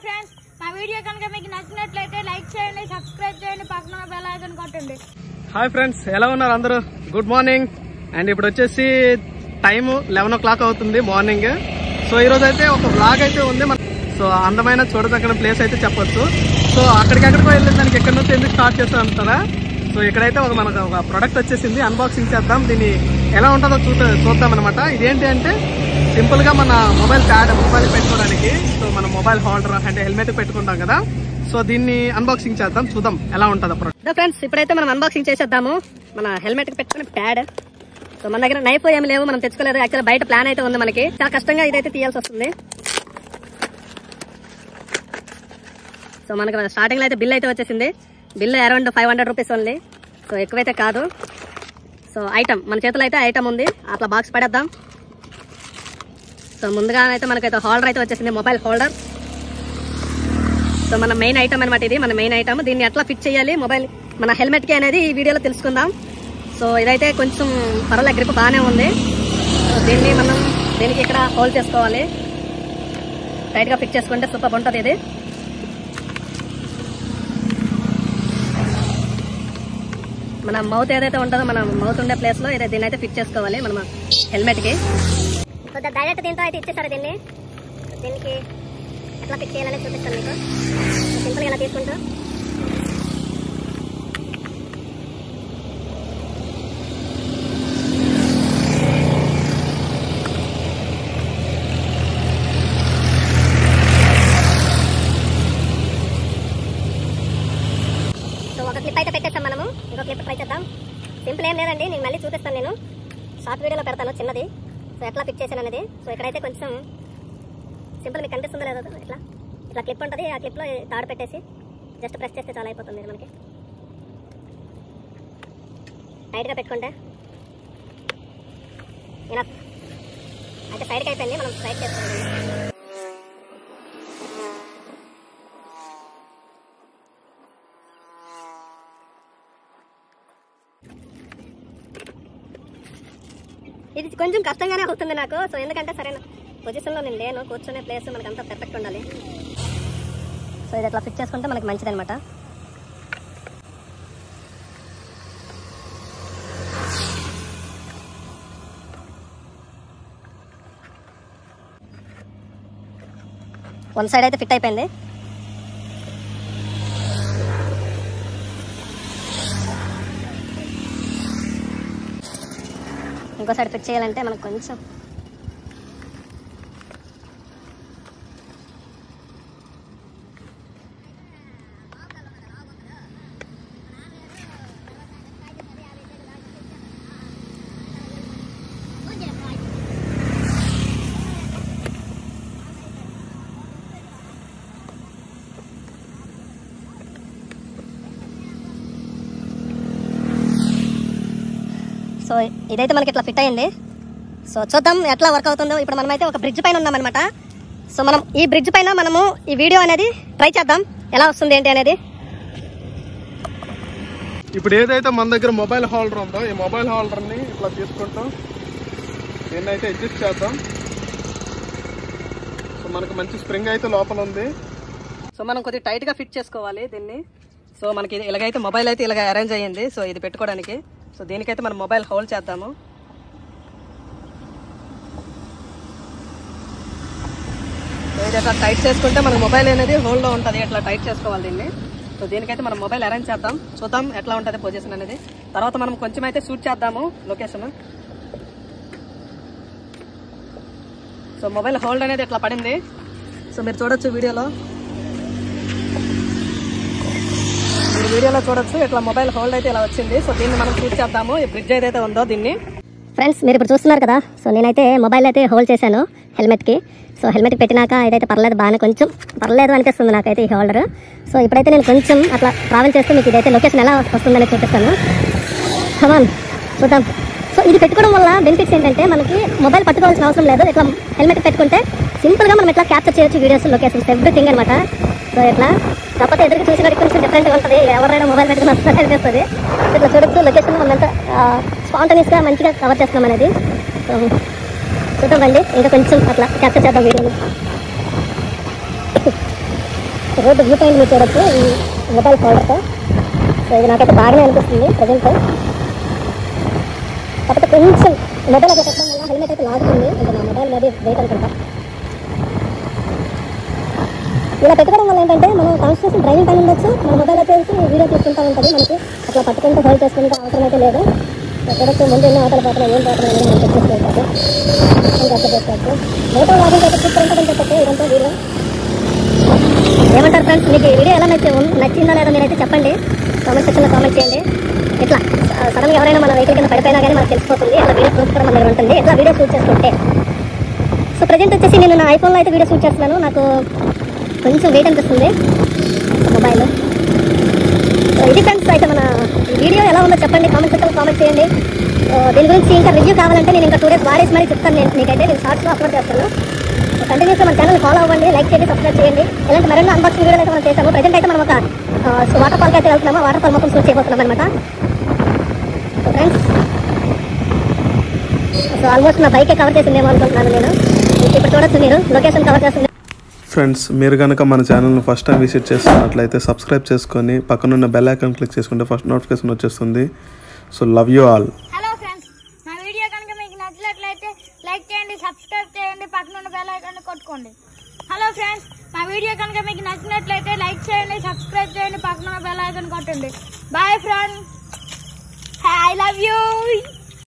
friends మా video కనుక మీకు నచ్చినట్లయితే లైక్ చేయండి సబ్స్క్రైబ్ చేయండి పక్కన బెల్ ఐకాన్ కొట్టండి హాయ్ ఫ్రెండ్స్ ఎలా ఉన్నారు అందరూ గుడ్ మార్నింగ్ అండ్ ఇప్పుడు వచ్చేసి టైం లెవెన్ ఓ క్లాక్ అవుతుంది మార్నింగ్ సో ఈ రోజు అయితే ఒక బ్లాగ్ అయితే ఉంది మన సో అందమైన చూడదగిన ప్లేస్ అయితే చెప్పొచ్చు సో అక్కడికెక్కడికో వెళ్ళిన దానికి ఎక్కడి నుంచి ఎందుకు స్టార్ట్ చేస్తాం అంటారా సో ఇక్కడైతే ఒక మనకు ఒక ప్రోడక్ట్ వచ్చేసింది అన్బాక్సింగ్ చేద్దాం దీన్ని ఎలా ఉంటుందో చూ చూద్దాం అనమాట ఇదేంటి అంటే సింపుల్ గా మన మొబైల్ ప్యాడ్ మొబైల్ పెట్టుకోవడానికి సో మన మొబైల్ హోల్డర్ అంటే హెల్మెట్ పెట్టుకుంటాం కదా సో దీన్ని అన్బాక్సింగ్ చేద్దాం చూద్దాం ఎలా ఉంటుందో ప్రోడక్ట్ ఫ్రెండ్స్ ఇప్పుడైతే మనం అన్బాక్సింగ్ చేసేద్దాము మన హెల్మెట్ కి పెట్టుకుని ప్యాడ్ సో మన దగ్గర నైఫ్ ఏమి లేవు మనం తెచ్చుకోలేదు యాక్చువల్ బయట ప్లాన్ అయితే ఉంది మనకి చాలా కష్టంగా ఇదైతే తీయాల్సి వస్తుంది సో మనకి స్టార్టింగ్ లో అయితే బిల్ అయితే వచ్చేసింది bill around five hundred rupees only so ఎక్కువైతే కాదు సో ఐటమ్ మన చేతిలో అయితే ఐటమ్ ఉంది అట్లా బాక్స్ పడేద్దాం సో ముందుగా అయితే మనకైతే హోల్డర్ అయితే వచ్చేసింది మొబైల్ హోల్డర్ సో మన మెయిన్ ఐటమ్ అనమాట ఇది మన మెయిన్ ఐటమ్ దీన్ని ఎట్లా ఫిట్ చేయాలి మొబైల్ మన హెల్మెట్ కి అనేది ఈ వీడియోలో తెలుసుకుందాం సో ఇదైతే కొంచెం పర్వాలేదు గ్రిప్ బాగానే ఉంది సో దీన్ని మనం దీనికి ఇక్కడ హోల్డ్ చేసుకోవాలి టైట్ గా ఫిట్ చేసుకుంటే సూపర్ ఉంటుంది ఇది మన మౌత్ ఏదైతే ఉంటుందో మన మౌత్ ఉండే ప్లేస్ లో ఇదే దీన్ని అయితే ఫిట్ చేసుకోవాలి మన హెల్మెట్ కి డైరెక్ట్ దీంతో అయితే ఇచ్చేసారు దీన్ని దీనికి ఎట్లా ఫిట్ చేయాలని చూపిస్తాను మీకు సింపుల్ గా ఇలా తీసుకుంటూ సో ఒక క్లిప్ అయితే పెట్టేస్తాం మనము ఇంకో క్లిప్ ట్రై చేద్దాం సింపుల్ ఏం లేదండి నేను మళ్ళీ చూపిస్తాను నేను షార్ట్ వీడియోలో పెడతాను చిన్నది సో ఎట్లా ఫిట్ చేశాను అనేది సో ఇక్కడైతే కొంచెం సింపుల్ మీకు కనిపిస్తుందో లేదో ఇట్లా ఇట్లా క్లిప్ ఉంటుంది ఆ క్లిప్లో తాడు పెట్టేసి జస్ట్ ప్రెస్ చేస్తే చాలా అయిపోతుంది ఇది మనకి టైట్గా పెట్టుకుంటే ఇలా అయితే సైడ్కి అయిపోయింది మనం సైడ్ చేసుకోవాలి ఇది కొంచెం కష్టంగానే అవుతుంది నాకు సో ఎందుకంటే సరైన పొజిషన్లో నేను లేను కూర్చునే ప్లేస్ మనకి అంతా పెర్ఫెక్ట్ ఉండాలి సో ఇది అట్లా ఫిట్ చేసుకుంటే మనకి మంచిది అనమాట వన్ సైడ్ అయితే ఫిట్ అయిపోయింది ఇంకో సైడ్ ఫిట్ చేయాలంటే మనకు కొంచెం సో ఇదైతే మనకి ఇట్లా ఫిట్ అయ్యింది సో చూద్దాం ఎట్లా వర్క్ అవుతుందో ఇప్పుడు మనమైతే ఒక బ్రిడ్జ్ పైన ఉన్నామన్నమాట సో మనం ఈ బ్రిడ్జ్ పైన మనము ఈ వీడియో అనేది ట్రై చేద్దాం ఎలా వస్తుంది ఏంటి అనేది ఇప్పుడు ఏదైతే మన దగ్గర మొబైల్ హోల్డర్ ఉందో ఈ మొబైల్ హోల్డర్ ని ఇట్లా తీసుకుంటాం దీన్ని అయితే అడ్జస్ట్ చేద్దాం సో మనకు మంచి స్ప్రింగ్ అయితే లోపల ఉంది సో మనం కొద్దిగా టైట్ గా ఫిట్ చేసుకోవాలి దీన్ని సో మనకి ఇది ఇలాగైతే మొబైల్ అయితే ఇలాగ అరేంజ్ అయ్యింది సో ఇది పెట్టుకోవడానికి సో దీనికైతే మనం మొబైల్ హోల్డ్ చేద్దాము సో ఇది అట్లా టైట్ చేసుకుంటే మన మొబైల్ అనేది హోల్డ్ లో ఉంటుంది అట్లా టైట్ చేసుకోవాలి దీన్ని సో దీనికైతే మనం మొబైల్ అరేంజ్ చేద్దాం చూద్దాం ఎట్లా ఉంటుంది పొజిషన్ అనేది తర్వాత మనం కొంచెం అయితే షూట్ చేద్దాము లొకేషన్ సో మొబైల్ హోల్డ్ అనేది ఇట్లా పడింది సో మీరు చూడొచ్చు వీడియోలో మీరు వీడియోలో చూడొచ్చు ఇట్లా మొబైల్ హోల్డ్ అయితే ఇలా వచ్చింది సో దీన్ని మనం షూట్ చేద్దాము ఈ బ్రిడ్జ్ ఏదైతే ఉందో దీన్ని ఫ్రెండ్స్ మీరు ఇప్పుడు చూస్తున్నారు కదా సో నేనైతే మొబైల్ అయితే హోల్డ్ చేశాను హెల్మెట్కి సో హెల్మెట్కి పెట్టినాక ఇదైతే పర్లేదు బాగానే కొంచెం పర్లేదు అనిపిస్తుంది నాకైతే ఈ హోల్డర్ సో ఇప్పుడైతే నేను కొంచెం అట్లా ట్రావెల్ చేస్తే మీకు ఇదైతే లొకేషన్ ఎలా వస్తుందని చూపిస్తాను కమాన్ చూద్దాం సో ఇది పెట్టుకోవడం వల్ల బెనిఫిట్స్ ఏంటంటే మనకి మొబైల్ పట్టుకోవాల్సిన అవసరం లేదు ఇట్లా హెల్మెట్ పెట్టుకుంటే సింపుల్గా మనం ఇట్లా క్యాప్చర్ చేయొచ్చు వీడియోస్ లొకేషన్స్ ఎవ్రీథింగ్ అనమాట సో ఇట్లా కాకపోతే ఎదురు చూసినట్టు కొంచెం డిఫరెంట్గా ఉంటుంది ఎవరైనా మొబైల్ పెట్టుకుని వస్తుంది అనిపిస్తుంది ఇట్లా చూడొచ్చు లొకేషన్ మనంతా స్పాంటనియస్గా మంచిగా కవర్ చేస్తున్నాం అనేది సో చూద్దాం రండి ఇంకా కొంచెం అట్లా క్యాప్చర్ చేద్దాం వీడియోని రోడ్డు వ్యూ పాయింట్ మీరు చూడొచ్చు ఈ మొబైల్ హోల్డర్తో సో ఇది నాకైతే బాగానే అనిపిస్తుంది ప్రజెంట్ కాకపోతే కొంచెం మొబైల్ అయితే పెట్టడం వల్ల హెల్మెట్ అయితే లాగుతుంది ఇంకా నా మొబైల్ మీద వెయిట్ అనుకుంటా ఇలా పెట్టుకోవడం వల్ల ఏంటంటే మనం కాన్స్టిట్యూషన్ డ్రైవింగ్ పైన ఉండొచ్చు మన మొబైల్ వచ్చేసి వీడియో తీసుకుంటూ ఉంటుంది మనకి అట్లా పట్టుకుంటూ హోల్డ్ చేసుకుంటే అవసరం అయితే లేదు చూడొచ్చు ముందు ఎన్నో ఆటలు పోతున్నాయి ఏం పోతున్నాయి అనేది మనం చెక్ చేసుకోవచ్చు ఇంకా అట్లా చేసుకోవచ్చు మోటో వాగింగ్ అయితే సూపర్ ఉంటుందని చెప్పచ్చు ఇదంతా వీడియో ఏమంటారు ఫ్రెండ్స్ మీకు ఈ వీడియో ఎలా నచ్చి నచ్చిందో లేదో మీరైతే చెప్పండి కామెంట్ సెక్షన్లో కామెంట్ చేయండి ఇట్లా సడన్గా ఎవరైనా మన వెహికల్ కింద పడిపోయినా కానీ మనకు తెలిసిపోతుంది అట్లా వీడియో ప్రూఫ్ కూడా మన దగ్గర ఉంటుంది ఇట్లా వీడియో షూట్ చేసుకుంటే సో ప్రజెంట్ వచ్చేసి నేను నా ఐఫోన్లో అయితే వీడియో షూట్ చేస్తున్నాను నాకు కొంచెం వెయిట్ అనిపిస్తుంది మొబైల్ సో ఇది ఫ్రెండ్స్ అయితే మన ఈ వీడియో ఎలా ఉందో చెప్పండి కామెంట్ సెక్షన్లో కామెంట్ చేయండి సో దీని గురించి ఇంకా రివ్యూ కావాలంటే నేను ఇంకా టూ డేస్ వాడేసి మరీ చెప్తాను నేను మీకైతే నేను షార్ట్స్లో అప్లోడ్ చేస్తాను కంటిన్యూస్గా మన ఛానల్ ఫాలో అవ్వండి లైక్ చేయండి సబ్స్క్రైబ్ చేయండి ఇలాంటి మరెన్నో అన్బాక్సింగ్ వీడియోలు అయితే మనం చేసాము ప్రజెంట్ అయితే మనం ఒక వాటర్ ఫాల్కి అయితే వెళ్తున్నాము వాటర్ ఫాల్ మొత్తం షూట్ చేయబోతున్నాం అనమాట సో ఫ్రెండ్స్ సో ఆల్మోస్ట్ నా బైకే కవర్ చేసిందేమో అనుకుంటున్నాను నేను ఇప్పుడు చూడొచ్చు మీరు లొకేషన్ కవర్ చేస్తుంది ఫ్రెండ్స్ మీరు కనుక మన ఛానల్ని ఫస్ట్ టైం విజిట్ చేస్తున్నట్లయితే సబ్స్క్రైబ్ చేసుకొని పక్కనున్న బెల్ ఐకాన్ క్లిక్ చేసుకుంటే ఫస్ట్ నోటిఫికేషన్ వచ్చేస్తుంది so love you all hello friends నా వీడియో కనుక మీకు నచ్చినట్లయితే లైక్ చేయండి సబ్స్క్రైబ్ చేయండి పక్కన ఉన్న బెల్ ఐకాన్ కొట్టుకోండి హలో ఫ్రెండ్స్ మా వీడియో కనుక మీకు నచ్చినట్లయితే లైక్ చేయండి సబ్స్క్రైబ్ చేయండి పక్కన ఉన్న బెల్ ఐకాన్ కొట్టండి bye friends I love you